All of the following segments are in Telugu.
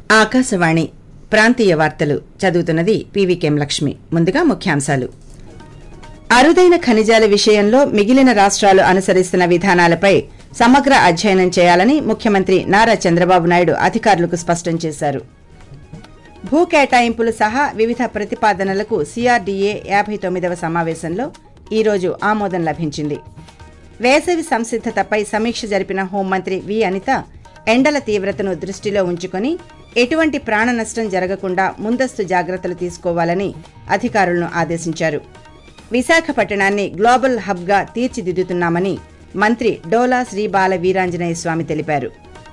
ఆకాశవాణి ప్రాంతీయ వార్తలు చదువుతున్నది పీవీకేం లక్ష్మి ముందుగా ముఖ్యాంశాలు అరుదైన ఖనిజాల విషయంలో మిగిలిన రాష్ట్రాలు అనుసరిస్తున్న విధానాలపై సమగ్ర అధ్యయనం చేయాలని ముఖ్యమంత్రి నారా చంద్రబాబు నాయుడు అధికారులకు స్పష్టం చేశారు భూ కేటాయింపులు సహా వివిధ ప్రతిపాదనలకు సీఆర్డీఏ యాభై తొమ్మిదవ సమావేశంలో ఈరోజు ఆమోదం లభించింది వేసవి సంసిద్దతపై సమీక్ష జరిపిన హోంమంత్రి వి అనిత ఎండల తీవ్రతను దృష్టిలో ఉంచుకొని ఎటువంటి ప్రాణ నష్టం జరగకుండా ముందస్తు జాగ్రత్తలు తీసుకోవాలని అధికారులను ఆదేశించారు విశాఖపట్టణాన్ని గ్లోబల్ హబ్గా తీర్చిదిద్దుతున్నామని మంత్రి డోలా శ్రీ బాల వీరాంజనేయ స్వామి తెలిపారు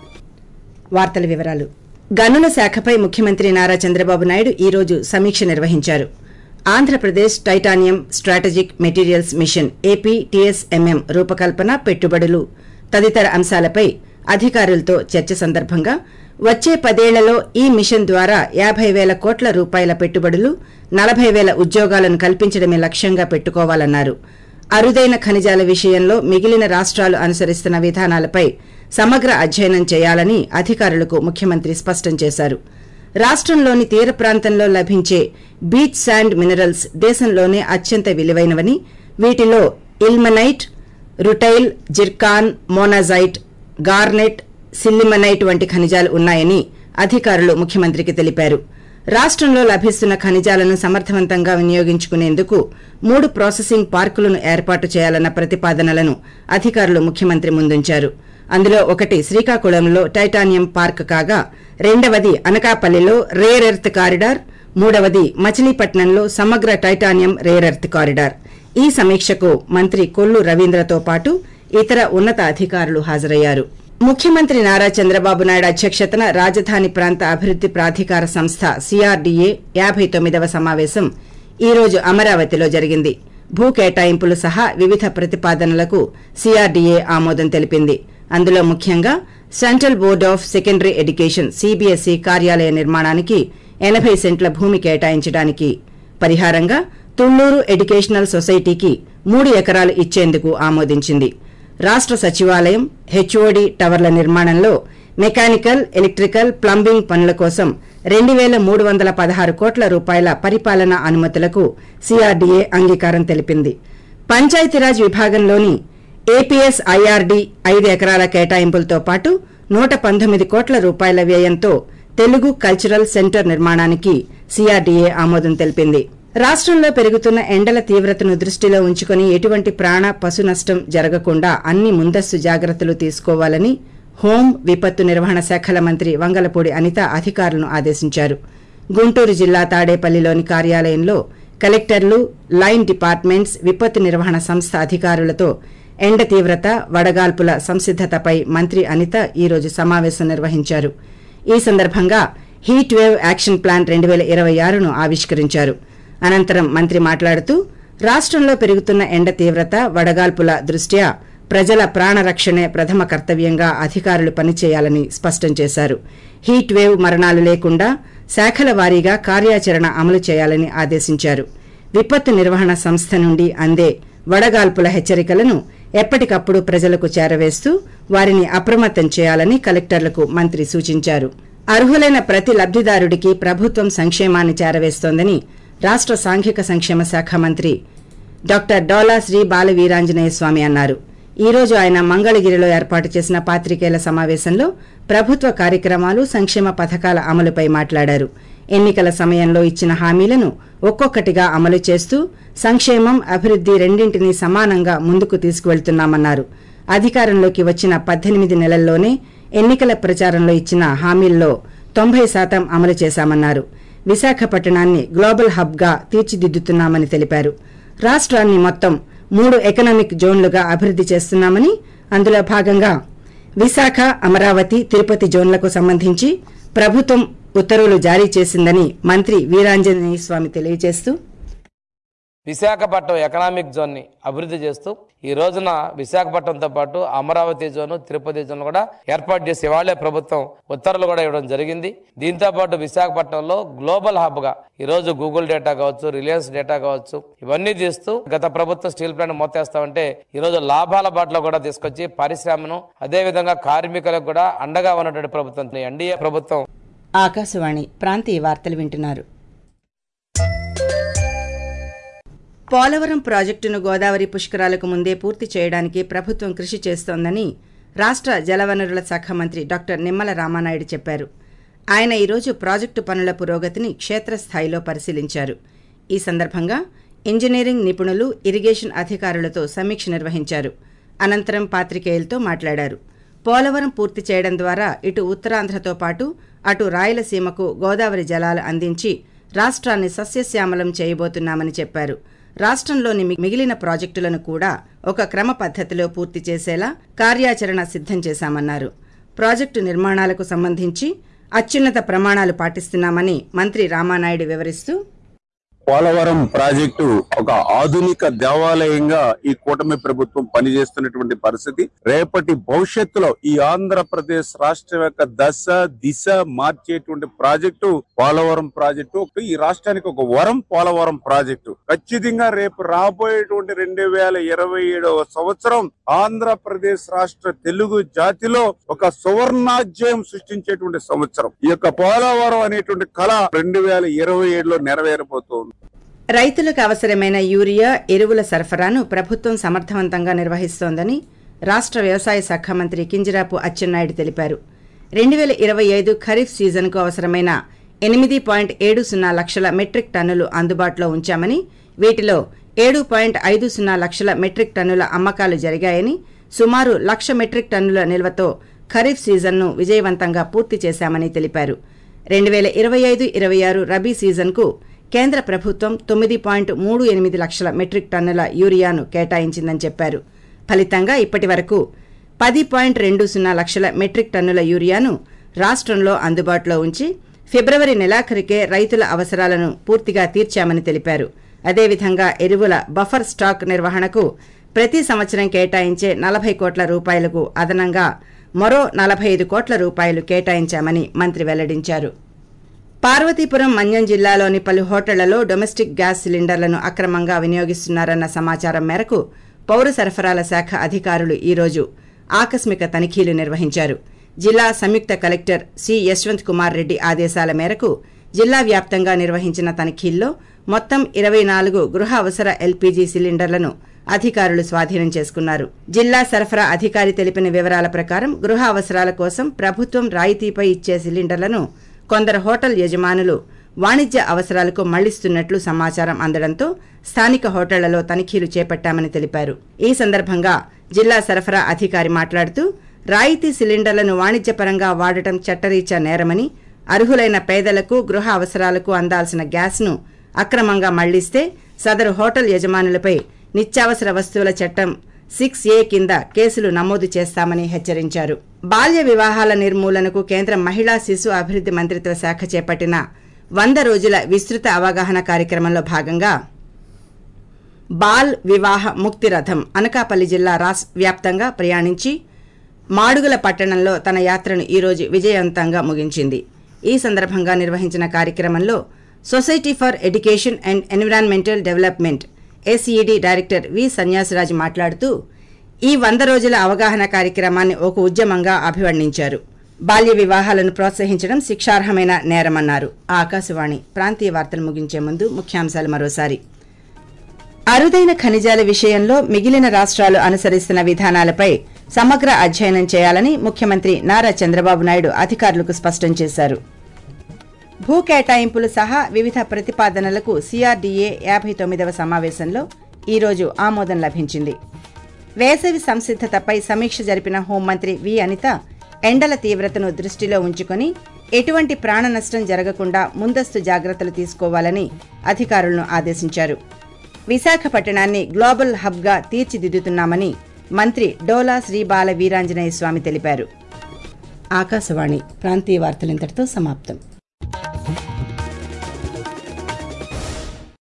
వార్తల వివరాలు గనుల శాఖపై ముఖ్యమంత్రి నారా చంద్రబాబు నాయుడు ఈ రోజు సమీక్ష నిర్వహించారు Andhra Pradesh titanium strategic materials mission AP TSMM రూపకల్పన పెట్టుబడులు తదితర అంశాలపై అధికారులతో చర్చ సందర్భంగా వచ్చే పదేళ్లలో ఈ మిషన్ ద్వారా యాభై వేల కోట్ల రూపాయల పెట్టుబడులు నలభై వేల ఉద్యోగాలను కల్పించడమే లక్ష్యంగా పెట్టుకోవాలన్నారు అరుదైన ఖనిజాల విషయంలో మిగిలిన రాష్ట్రాలు అనుసరిస్తున్న విధానాలపై సమగ్ర అధ్యయనం చేయాలని అధికారులకు ముఖ్యమంత్రి స్పష్టం చేశారు రాష్టంలోని తీర ప్రాంతంలో లభించే బీచ్ శాండ్ మినరల్స్ దేశంలోనే అత్యంత విలువైనవని వీటిలో ilmenite rutile zircon monazite garnet sillimanite వంటి ఖనిజాలు ఉన్నాయని అధికారులు ముఖ్యమంత్రికి తెలిపారు రాష్టంలో లభిస్తున్న ఖనిజాలను సమర్థవంతంగా వినియోగించుకునేందుకు మూడు ప్రాసెసింగ్ పార్కులను ఏర్పాటు చేయాలన్న ప్రతిపాదనలను అధికారులు ముఖ్యమంత్రి ముందుంచారు అందులో ఒకటి శ్రీకాకుళంలో టైటానియం పార్క్ కాగా రెండవది అనకాపల్లిలో రేర్ ఎర్త్ కారిడార్ మూడవది మచిలీపట్నంలో సమగ్ర టైటానియం రేర్ ఎర్త్ కారిడార్ ఈ సమీక్షకు మంత్రి కొల్లు రవీంద్రతో పాటు ఇతర ఉన్నత అధికారులు హాజరయ్యారు ముఖ్యమంత్రి నారా చంద్రబాబు నాయుడు అధ్యక్షతన రాజధాని ప్రాంత అభివృద్ది ప్రాధికార సంస్థ సీఆర్డీఏ యాభై తొమ్మిదవ సమావేశం ఈ రోజు అమరావతిలో జరిగింది భూ కేటాయింపులు సహా వివిధ ప్రతిపాదనలకు సీఆర్డీఏ ఆమోదం తెలిపింది అందులో ముఖ్యంగా central board of secondary education CBSE కార్యాలయ నిర్మాణానికి ఎనభై సెంట్ల భూమి కేటాయించడానికి పరిహారంగా తుళ్లూరు ఎడ్యుకేషనల్ సొసైటీకి మూడు ఎకరాలు ఇచ్చేందుకు ఆమోదించింది రాష్ట సచివాలయం హెచ్ఓడి టవర్ల నిర్మాణంలో మెకానికల్ ఎలక్ట్రికల్ ప్లంబింగ్ పనుల కోసం రెండు వేల మూడు వందల పదహారు కోట్ల రూపాయల పరిపాలనా అనుమతులకు సీఆర్డీఏ అంగీకారం తెలిపింది పంచాయతీరాజ్ విభాగంలోని ఏపీఎస్ ఐఆర్డీ ఐదు ఎకరాల కేటాయింపులతో పాటు నూట పంతొమ్మిది కోట్ల రూపాయల వ్యయంతో తెలుగు కల్చరల్ సెంటర్ నిర్మాణానికి సీఆర్డీఏ ఆమోదం తెలిపింది రాష్టంలో పెరుగుతున్న ఎండల తీవ్రతను దృష్టిలో ఉంచుకుని ఎటువంటి ప్రాణ పశు నష్టం జరగకుండా అన్ని ముందస్తు జాగ్రత్తలు తీసుకోవాలని హోం విపత్తు నిర్వహణ శాఖల మంత్రి వంగలపూడి అనిత అధికారులను ఆదేశించారు గుంటూరు జిల్లా తాడేపల్లిలోని కార్యాలయంలో కలెక్టర్లు లైన్ డిపార్ట్మెంట్స్ విపత్తు నిర్వహణ సంస్థ అధికారులతో ఎండ తీవ్రత వడగాల్పుల సంసిద్దతపై మంత్రి అనిత ఈరోజు సమావేశం నిర్వహించారు ఈ సందర్భంగా హీట్ వేవ్ యాక్షన్ ప్లాన్ రెండు వేల ఇరవై ఆరును ఆవిష్కరించారు అనంతరం మంత్రి మాట్లాడుతూ రాష్టంలో పెరుగుతున్న ఎండ తీవ్రత వడగాల్పుల దృష్ట్యా ప్రజల ప్రాణరక్షణే ప్రథమ కర్తవ్యంగా అధికారులు పనిచేయాలని స్పష్టం చేశారు హీట్ వేవ్ మరణాలు లేకుండా శాఖల వారీగా కార్యాచరణ అమలు చేయాలని ఆదేశించారు విపత్తు నిర్వహణ సంస్థ నుండి అందే వడగాల్పుల హెచ్చరికలను ఎప్పటికప్పుడు ప్రజలకు చేరవేస్తూ వారిని అప్రమత్తం చేయాలని కలెక్టర్లకు మంత్రి సూచించారు అర్హులైన ప్రతి లబ్దిదారుడికి ప్రభుత్వం సంక్షేమాన్ని చేరవేస్తోందని రాష్ట సాంఘిక సంక్షేమ శాఖ మంత్రి డాక్టర్ డోలా శ్రీ బాల వీరాంజనేయ స్వామి అన్నారు ఈ రోజు ఆయన మంగళగిరిలో ఏర్పాటు చేసిన పాత్రికేయుల సమావేశంలో ప్రభుత్వ కార్యక్రమాలు సంక్షేమ పథకాల అమలుపై మాట్లాడారు ఎన్నికల సమయంలో ఇచ్చిన హామీలను ఒక్కొక్కటిగా అమలు చేస్తూ సంక్షేమం అభివృద్ది రెండింటినీ సమానంగా ముందుకు తీసుకువెళ్తున్నామన్నారు అధికారంలోకి వచ్చిన పద్దెనిమిది నెలల్లోనే ఎన్నికల ప్రచారంలో ఇచ్చిన హామీల్లో తొంభై శాతం అమలు చేశామన్నారు విశాఖపట్టణాన్ని గ్లోబల్ హబ్గా తీర్చిదిద్దుతున్నామని తెలిపారు రాష్ట్రాన్ని మొత్తం మూడు ఎకనామిక్ జోన్లుగా అభివృద్ది చేస్తున్నామని అందులో భాగంగా విశాఖ అమరావతి తిరుపతి జోన్లకు సంబంధించి ప్రభుత్వం ఉత్తర్వులు జారీ చేసిందని మంత్రి వీరాంజనేయ స్వామి తెలియజేస్తూ విశాఖపట్నం ఎకనామిక్ జోన్ని అభివృద్ధి చేస్తూ ఈ రోజున విశాఖపట్నంతో పాటు అమరావతి జోన్ తిరుపతి జోన్ కూడా ఏర్పాటు చేసి ఇవాళే ప్రభుత్వం ఉత్తర్వులు కూడా ఇవ్వడం జరిగింది దీంతో పాటు విశాఖపట్నంలో గ్లోబల్ హబ్ గా ఈ రోజు గూగుల్ డేటా కావచ్చు రిలయన్స్ డేటా కావచ్చు ఇవన్నీ తీస్తూ గత ప్రభుత్వం స్టీల్ ప్లాంట్ మోతేస్తామంటే ఈ రోజు లాభాల బాటలో కూడా తీసుకొచ్చి పరిశ్రమను అదే విధంగా కార్మికులకు కూడా అండగా ఉన్నటువంటి ప్రభుత్వం ఎన్డీఏ ప్రభుత్వం ఆకాశవాణి ప్రాంతీయ వార్తలు వింటున్నారు పోలవరం ప్రాజెక్టును గోదావరి పుష్కరాలకు ముందే పూర్తి చేయడానికి ప్రభుత్వం కృషి చేస్తోందని రాష్ట్ర జలవనరుల శాఖ మంత్రి డాక్టర్ నిమ్మల రామానాయుడు చెప్పారు ఆయన ఈరోజు ప్రాజెక్టు పనుల పురోగతిని క్షేత్రస్థాయిలో పరిశీలించారు ఈ సందర్భంగా ఇంజనీరింగ్ నిపుణులు ఇరిగేషన్ అధికారులతో సమీక్ష నిర్వహించారు అనంతరం పాత్రికేయులతో మాట్లాడారు పోలవరం పూర్తి చేయడం ద్వారా ఇటు ఉత్తరాంధ్రతో పాటు అటు రాయలసీమకు గోదావరి జలాలు అందించి రాష్ట్రాన్ని సస్యశ్యామలం చేయబోతున్నామని చెప్పారు రాష్ట్రంలోని మి- మిగిలిన ప్రాజెక్టులను కూడా ఒక క్రమ పద్ధతిలో పూర్తి చేసేలా కార్యాచరణ సిద్ధం చేశామన్నారు ప్రాజెక్టు నిర్మాణాలకు సంబంధించి అత్యున్నత ప్రమాణాలు పాటిస్తున్నామని మంత్రి రామానాయుడు వివరిస్తూ పోలవరం ప్రాజెక్టు ఒక ఆధునిక దేవాలయంగా ఈ కూటమి ప్రభుత్వం పనిచేస్తున్నటువంటి పరిస్థితి రేపటి భవిష్యత్తులో ఈ ఆంధ్రప్రదేశ్ రాష్ట్రం యొక్క దశ దిశ మార్చేటువంటి ప్రాజెక్టు పోలవరం ప్రాజెక్టు ఈ రాష్ట్రానికి ఒక వరం పోలవరం ప్రాజెక్టు ఖచ్చితంగా రేపు రాబోయేటువంటి రెండు వేల ఇరవై ఏడవ సంవత్సరం ఆంధ్రప్రదేశ్ రాష్ట్ర తెలుగు జాతిలో ఒక సువర్ణాధ్యాయం సృష్టించేటువంటి సంవత్సరం ఈ యొక్క పోలవరం అనేటువంటి కళ రెండు వేల ఇరవై ఏడులో నెరవేరబోతోంది రైతులకు అవసరమైన యూరియా ఎరువుల సరఫరాను ప్రభుత్వం సమర్థవంతంగా నిర్వహిస్తోందని రాష్ట్ర వ్యవసాయ శాఖ మంత్రి కింజరాపు అచ్చెన్నాయుడు తెలిపారు రెండు వేల ఇరవై ఐదు ఖరీఫ్ సీజన్కు అవసరమైన ఎనిమిది పాయింట్ ఏడు సున్నా లక్షల మెట్రిక్ టన్నులు అందుబాటులో ఉంచామని వీటిలో ఏడు పాయింట్ ఐదు సున్నా లక్షల మెట్రిక్ టన్నుల అమ్మకాలు జరిగాయని సుమారు లక్ష మెట్రిక్ టన్నుల నిల్వతో ఖరీఫ్ సీజన్ను విజయవంతంగా పూర్తి చేశామని తెలిపారు రెండు వేల ఇరవై ఐదు ఇరవై ఆరు రబీ సీజన్కు కేంద్ర ప్రభుత్వం తొమ్మిది పాయింట్ మూడు ఎనిమిది లక్షల మెట్రిక్ టన్నుల యూరియాను కేటాయించిందని చెప్పారు ఫలితంగా ఇప్పటి వరకు పది పాయింట్ రెండు సున్నా లక్షల మెట్రిక్ టన్నుల యూరియాను రాష్ట్రంలో అందుబాటులో ఉంచి ఫిబ్రవరి నెలాఖరికే రైతుల అవసరాలను పూర్తిగా తీర్చామని తెలిపారు అదేవిధంగా ఎరువుల బఫర్ స్టాక్ నిర్వహణకు ప్రతి సంవత్సరం కేటాయించే నలభై కోట్ల రూపాయలకు అదనంగా మరో నలభై ఐదు కోట్ల రూపాయలు కేటాయించామని మంత్రి వెల్లడించారు పార్వతీపురం మన్యం జిల్లాలోని పలు హోటళ్లలో డొమెస్టిక్ గ్యాస్ సిలిండర్లను అక్రమంగా వినియోగిస్తున్నారన్న సమాచారం మేరకు పౌర సరఫరాల శాఖ అధికారులు ఈరోజు ఆకస్మిక తనిఖీలు నిర్వహించారు జిల్లా సంయుక్త కలెక్టర్ సి యశ్వంత్ కుమార్ రెడ్డి ఆదేశాల మేరకు జిల్లా వ్యాప్తంగా నిర్వహించిన తనిఖీల్లో మొత్తం ఇరవై నాలుగు గృహ అవసర ఎల్పీజీ సిలిండర్లను అధికారులు స్వాధీనం చేసుకున్నారు జిల్లా సరఫరా అధికారి తెలిపిన వివరాల ప్రకారం గృహ అవసరాల కోసం ప్రభుత్వం రాయితీపై ఇచ్చే సిలిండర్లను కొందరు హోటల్ యజమానులు వాణిజ్య అవసరాలకు మళ్లిస్తున్నట్లు సమాచారం అందడంతో స్థానిక హోటళ్లలో తనిఖీలు చేపట్టామని తెలిపారు ఈ సందర్భంగా జిల్లా సరఫరా అధికారి మాట్లాడుతూ రాయితీ సిలిండర్లను వాణిజ్యపరంగా వాడటం చట్టరీత్యా నేరమని అర్హులైన పేదలకు గృహ అవసరాలకు అందాల్సిన గ్యాస్ను అక్రమంగా మళ్లిస్తే సదరు హోటల్ యజమానులపై నిత్యావసర వస్తువుల చట్టం సిక్స్ ఏ కింద కేసులు నమోదు చేస్తామని హెచ్చరించారు బాల్య వివాహాల నిర్మూలనకు కేంద్ర మహిళా శిశు అభివృద్ధి మంత్రిత్వ శాఖ చేపట్టిన వంద రోజుల విస్తృత అవగాహన కార్యక్రమంలో భాగంగా బాల్ వివాహ ముక్తి రథం అనకాపల్లి జిల్లా రాస్ వ్యాప్తంగా ప్రయాణించి మాడుగుల పట్టణంలో తన యాత్రను ఈరోజు విజయవంతంగా ముగించింది ఈ సందర్భంగా నిర్వహించిన కార్యక్రమంలో society for education and environmental development SED director V Sanyasiraj మాట్లాడుతూ ఈ వంద రోజుల అవగాహన కార్యక్రమాన్ని ఒక ఉద్యమంగా అభివర్ణించారు బాల్య వివాహాలను ప్రోత్సహించడం శిక్షార్హమైన నేరమన్నారు ఆకాశవాణి ప్రాంతీయ వార్తలు ముగించే ముందు ముఖ్యాంశాలు మరోసారి అరుదైన ఖనిజాల విషయంలో మిగిలిన రాష్ట్రాలు అనుసరిస్తున్న విధానాలపై సమగ్ర అధ్యయనం చేయాలని ముఖ్యమంత్రి నారా చంద్రబాబు నాయుడు అధికారులకు స్పష్టం చేశారు భూ కేటాయింపులు సహా వివిధ ప్రతిపాదనలకు సీఆర్డీఏ యాభై తొమ్మిదవ సమావేశంలో ఈరోజు ఆమోదం లభించింది వేసవి సంసిద్దతపై సమీక్ష జరిపిన హోంమంత్రి వి అనిత ఎండల తీవ్రతను దృష్టిలో ఉంచుకొని ఎటువంటి ప్రాణ నష్టం జరగకుండా ముందస్తు జాగ్రత్తలు తీసుకోవాలని అధికారులను ఆదేశించారు విశాఖపట్టణాన్ని గ్లోబల్ హబ్గా తీర్చిదిద్దుతున్నామని మంత్రి డోలా శ్రీ బాల వీరాంజనేయ స్వామి తెలిపారు ఆకాశవాణి ప్రాంతీయ వార్తలింతటితో సమాప్తం